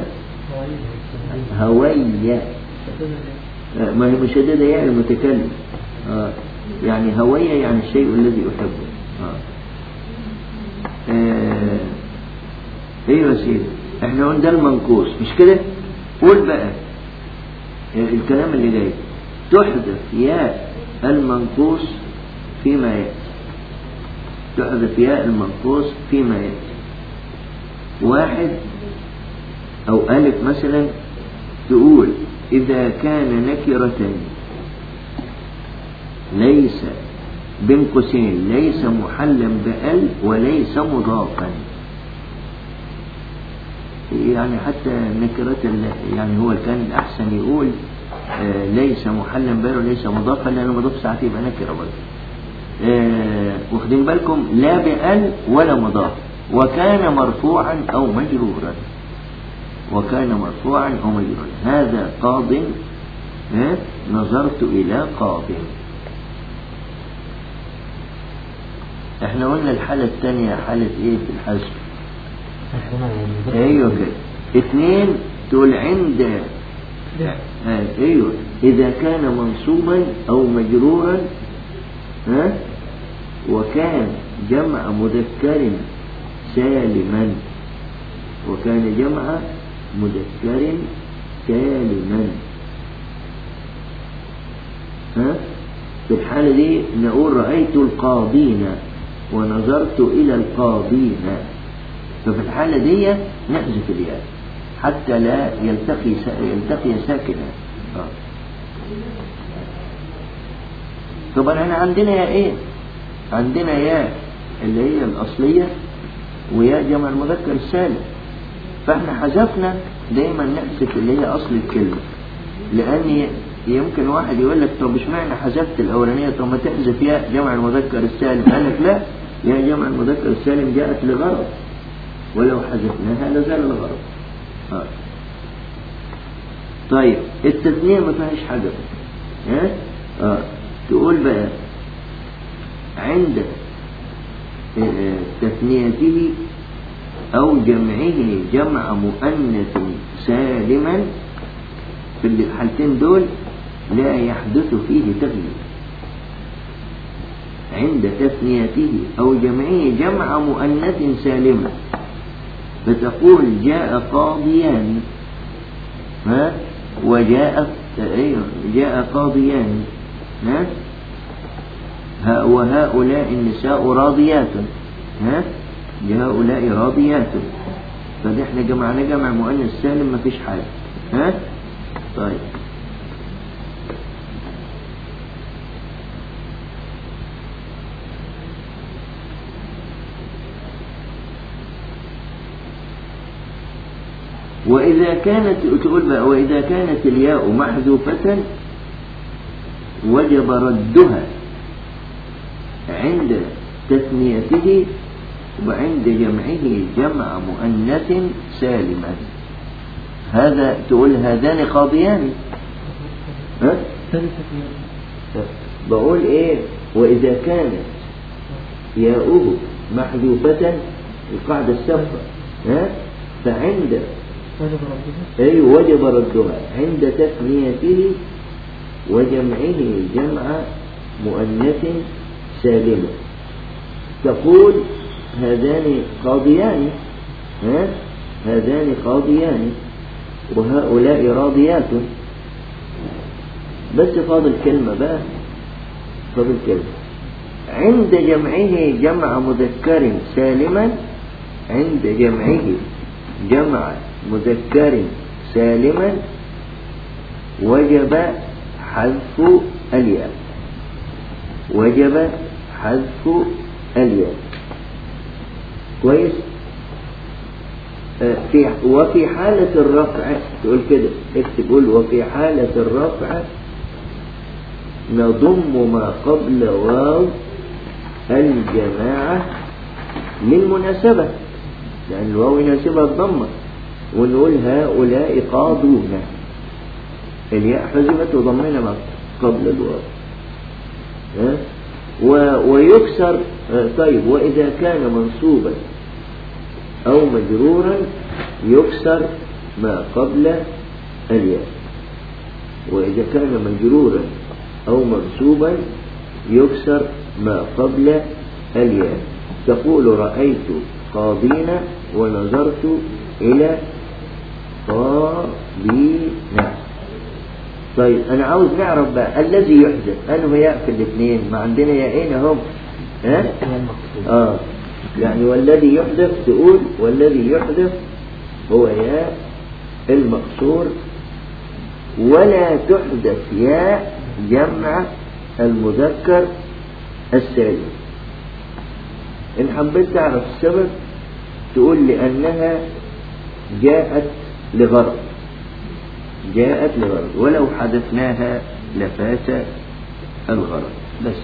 هوية آه، ما هي مشددة ياء المتكلم آه. يعني هوية يعني الشيء الذي أحبه آه. آه. ايوه يا سيدي احنا قلنا ده المنقوص مش كده قول بقى الكلام اللي جاي تحذف ياء المنقوص فيما يأتي تحذف ياء المنقوص فيما يأتي واحد أو ألف مثلا تقول إذا كان نكرة ليس بين قوسين ليس محلا بأل وليس مضافا يعني حتى نكرة يعني هو كان الأحسن يقول آه ليس محلا بأل وليس مضافا لأنه مضاف ساعات يبقى نكرة برضه آه واخدين بالكم لا بأل ولا مضاف وكان مرفوعا أو مجرورا وكان مرفوعا أو مجرورا هذا قاض آه نظرت إلى قاض احنا قلنا الحالة الثانية حالة ايه في الحذف ايوه كده اثنين تقول عند آه ايوه اذا كان منصوبا او مجرورا ها وكان جمع مذكر سالما وكان جمع مذكر سالما ها في الحالة دي نقول رأيت القاضين ونظرت إلى القاضين ففي الحالة دي نحذف الياء حتى لا يلتقي يلتقي ساكنا آه. طبعا احنا عندنا يا ايه عندنا يا اللي هي الأصلية ويا جمع المذكر السالم فاحنا حذفنا دايما نحذف اللي هي أصل الكلمة لأن يمكن واحد يقول لك طب اشمعنى حذفت الأولانية طب ما تحذف يا جمع المذكر السالم قال لك لا يا جمع المذكر السالم جاءت لغرض ولو حذفناها لزال الغرض آه. طيب التثنية ما فيهاش حاجة ها آه. تقول بقى عند تثنيته أو جمعه جمع مؤنث سالما في الحالتين دول لا يحدث فيه تغيير عند تثنيته أو جمعه جمع مؤنث سالما فتقول جاء قاضيان ها وجاء جاء قاضيان ها ها وهؤلاء النساء راضيات ها هؤلاء راضيات فده احنا جمعنا جمع مؤنث سالم مفيش حاجة ها طيب وإذا كانت تقول بقى وإذا كانت الياء محذوفة وجب ردها عند تثنيته وعند جمعه جمع مؤنث سالما هذا تقول هذان قاضيان ها؟ بقول ايه واذا كانت ياؤه محذوفة القاعدة السابقة ها فعند وجب ربنا أي وجب ردها عند تثنيته وجمعه جمع مؤنث سالمة تقول هذان قاضيان ها هذان قاضيان وهؤلاء راضيات بس فاضل كلمة بقى فاضل كلمة عند جمعه جمع مذكر سالما عند جمعه جمع مذكر سالما وجب حذف الياء وجب حذف الياء كويس آه، في وفي حالة الرفع تقول كده اكتب قول وفي حالة الرفع نضم ما قبل واو الجماعة للمناسبة لأن الواو يناسبها الضمة ونقول هؤلاء قاضون الياء حذفت وضمنا ما قبل الواو ها؟ و- ويكسر آه، طيب وإذا كان منصوبا أو مجرورا يكسر ما قبل الياء وإذا كان مجرورا أو منصوبا يكسر ما قبل الياء تقول رأيت قاضين ونظرت إلى قاضين طيب أنا عاوز نعرف بقى الذي يحدث أنه ياء في الاثنين ما عندنا ياءين هم ها؟ هي المقصود آه يعني والذي يحدث تقول والذي يحدث هو ياء المقصور ولا تحدث ياء جمع المذكر السالم إن حبيت تعرف السبب تقول لأنها جاءت لغرض جاءت لغرض ولو حدثناها لفات الغرض بس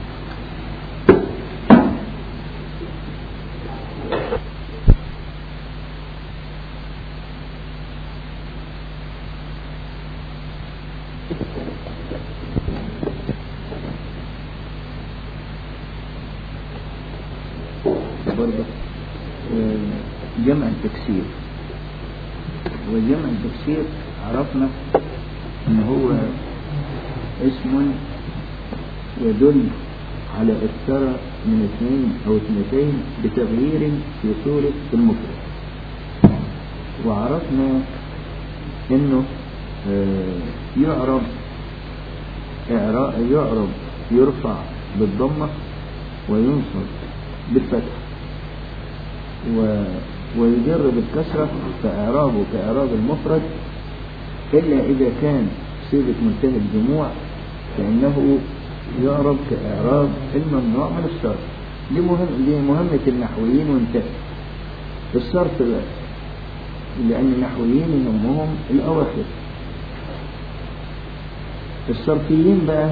برضه آه، جمع التكسير وجمع التكسير عرفنا ان هو اسم يدل على اكثر من اثنين او اثنتين بتغيير في صورة المفرد وعرفنا انه آه، يعرب إعرا- يعرب يرفع بالضمة وينصب بالفتح و... ويجر بالكسرة فإعرابه كإعراب المفرد إلا إذا كان صيغة منتهى الجموع فإنه يعرب كإعراب الممنوع من الصرف دي, مهم دي مهمة النحويين وانتهى الصرف بقى لأن النحويين يهمهم الأواخر الصرفيين بقى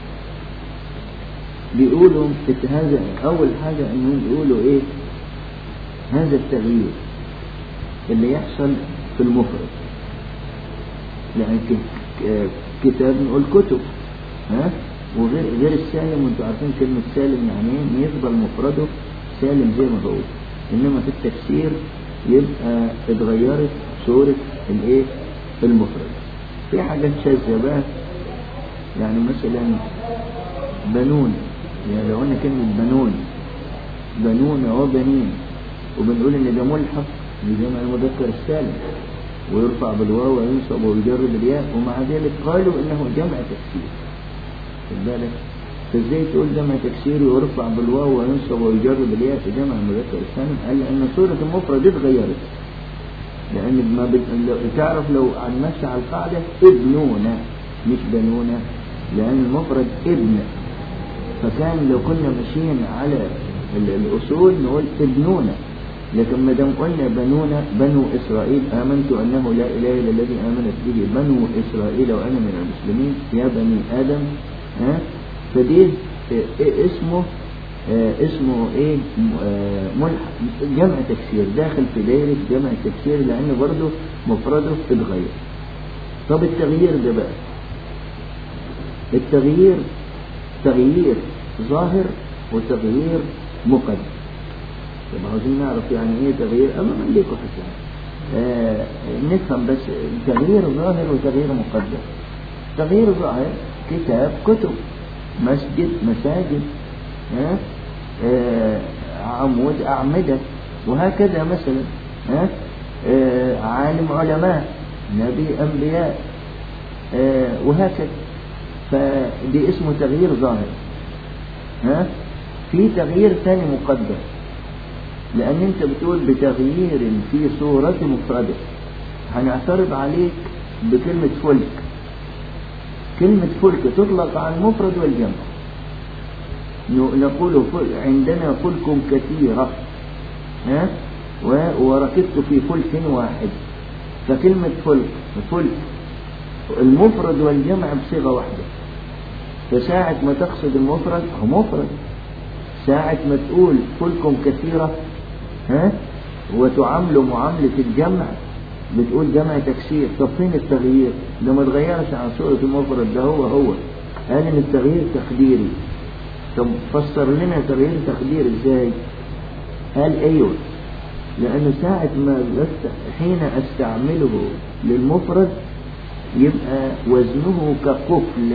بيقولوا إت- هذا أول حاجة إنهم بيقولوا إيه هذا التغيير اللي يحصل في المفرد لأن ك- ك- كتاب نقول كتب ها وغير غير السالم وانتوا عارفين كلمة سالم يعني ايه يفضل مفرده سالم زي ما هو انما في التفسير يبقى اتغيرت صورة الايه المفرد في حاجات شاذة بقى يعني مثلا بنون يعني لو قلنا كلمة بنون بنون وبنين وبنقول ان ده ملحق لجمع المذكر السالم ويرفع بالواو وينصب ويجر بالياء ومع ذلك قالوا انه جمع تكسير خد بالك فازاي تقول جمع تكسيري ويرفع بالواو وينصب ويجر بالياء في جمع المذكر السالم قال لان صورة المفرد اتغيرت لان ما بت... لو... تعرف لو ماشي على القاعدة ابنون مش بنون لان المفرد ابن فكان لو كنا ماشيين على ال- الاصول نقول ابنون لكن ما دام قلنا بنونا بنو اسرائيل امنت انه لا اله الا الذي امنت به بنو اسرائيل وانا من المسلمين يا بني ادم ها فدي اه، اه، اسمه اه، اسمه ايه م- اه، ملح جمع تكسير داخل في دايرة جمع تكسير لان برضه مفرده اتغير طب التغيير ده بقى التغيير تغيير ظاهر وتغيير مقدم طب عاوزين نعرف يعني ايه تغيير اما مليكوا حسنا آه نفهم بس تغيير ظاهر وتغيير مقدم تغيير ظاهر كتاب كتب مسجد مساجد ها آه عمود أعمدة وهكذا مثلا ها آه عالم علماء نبي أنبياء آه وهكذا فدي اسمه تغيير ظاهر ها في تغيير ثاني مقدر لأن أنت بتقول بتغيير في صورة مفردة هنعترض عليك بكلمة فلك كلمة فلك تطلق على المفرد والجمع ن- نقول فل- عندنا فلك كثيرة ها و- وركبت في فلك واحد فكلمة فلك فلك المفرد والجمع بصيغة واحدة فساعة ما تقصد المفرد هو مفرد ساعة ما تقول فلكم كثيرة ها وتعاملوا معاملة الجمع بتقول جمع تكسير طب فين التغيير ده ما اتغيرش عن صورة المفرد ده هو هو قال ان التغيير تقديري طب فسر لنا تغيير تقدير ازاي قال ايوه لانه ساعة ما بست- حين استعمله للمفرد يبقى وزنه كقفل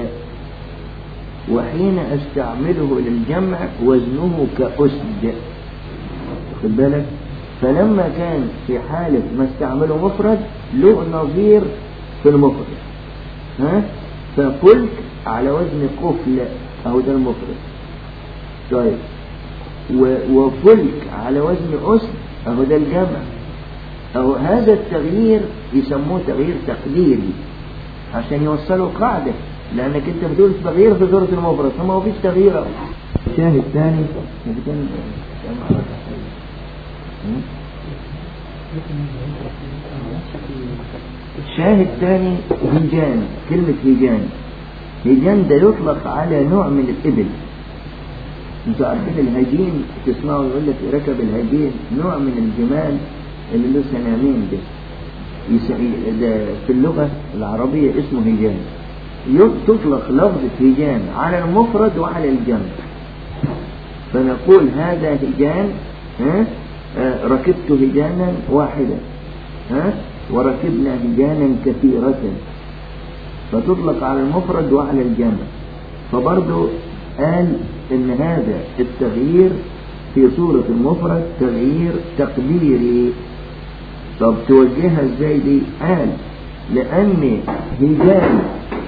وحين استعمله للجمع وزنه كأسد خد بالك فلما كان في حالة ما استعمله مفرد له نظير في المفرد ها ففلك على وزن قفل اهو ده المفرد طيب و- وفلك على وزن أسد اهو ده الجمع اهو هذا التغيير يسموه تغيير تقديري عشان يوصلوا قاعدة لأنك أنت بتقول تغيير في صورة المفرد فما هو فيش تغيير أهو. شاهد ثاني كان- هم؟ شاهد ثاني هيجان كلمة هيجان هيجان ده يطلق على نوع من الإبل انتوا عارفين الهجين تسمعوا يقول لك ركب الهجين نوع من الجمال اللي له سنامين ده يس- ده في اللغة العربية اسمه هيجان يط- تطلق لفظة هيجان على المفرد وعلى الجمع فنقول هذا هجان ها آه، ركبت هجانا واحدا ها وركبنا هجانا كثيرة فتطلق على المفرد وعلى الجمع فبرضه قال ان هذا التغيير في صورة المفرد تغيير تقديري طب توجهها ازاي دي قال لان هجان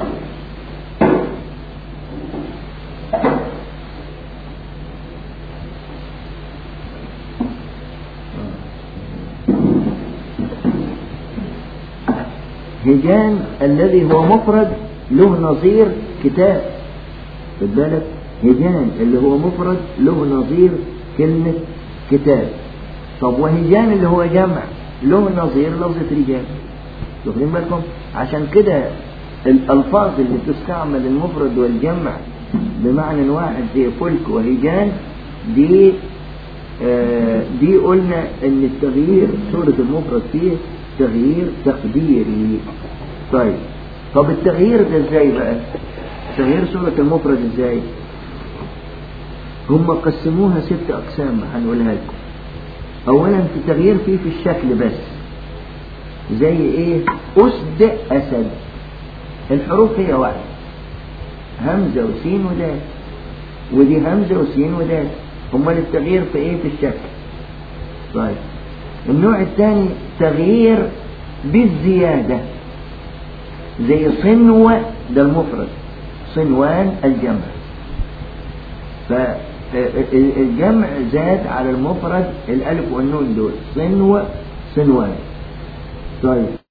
هجان الذي هو مفرد له نظير كتاب خد بالك هجان اللي هو مفرد له نظير كلمة كتاب طب وهجان اللي هو جمع له نظير لفظة رجال واخدين بالكم عشان كده الألفاظ اللي تستعمل المفرد والجمع بمعنى واحد زي فلك وهجان دي آه، دي قلنا ان التغيير سورة المفرد فيه تغيير تقديري طيب طب التغيير ده ازاي بقى تغيير سورة المفرد ازاي هم قسموها ست اقسام هنقولها لكم اولا في تغيير فيه في الشكل بس زي ايه اسد اسد الحروف هي واحدة همزة وسين ودال ودي همزة وسين ودال امال التغيير في ايه في الشكل طيب النوع الثاني تغيير بالزيادة زي صنو ده المفرد صنوان الجمع فالجمع زاد على المفرد الألف والنون دول صنو صنوان طيب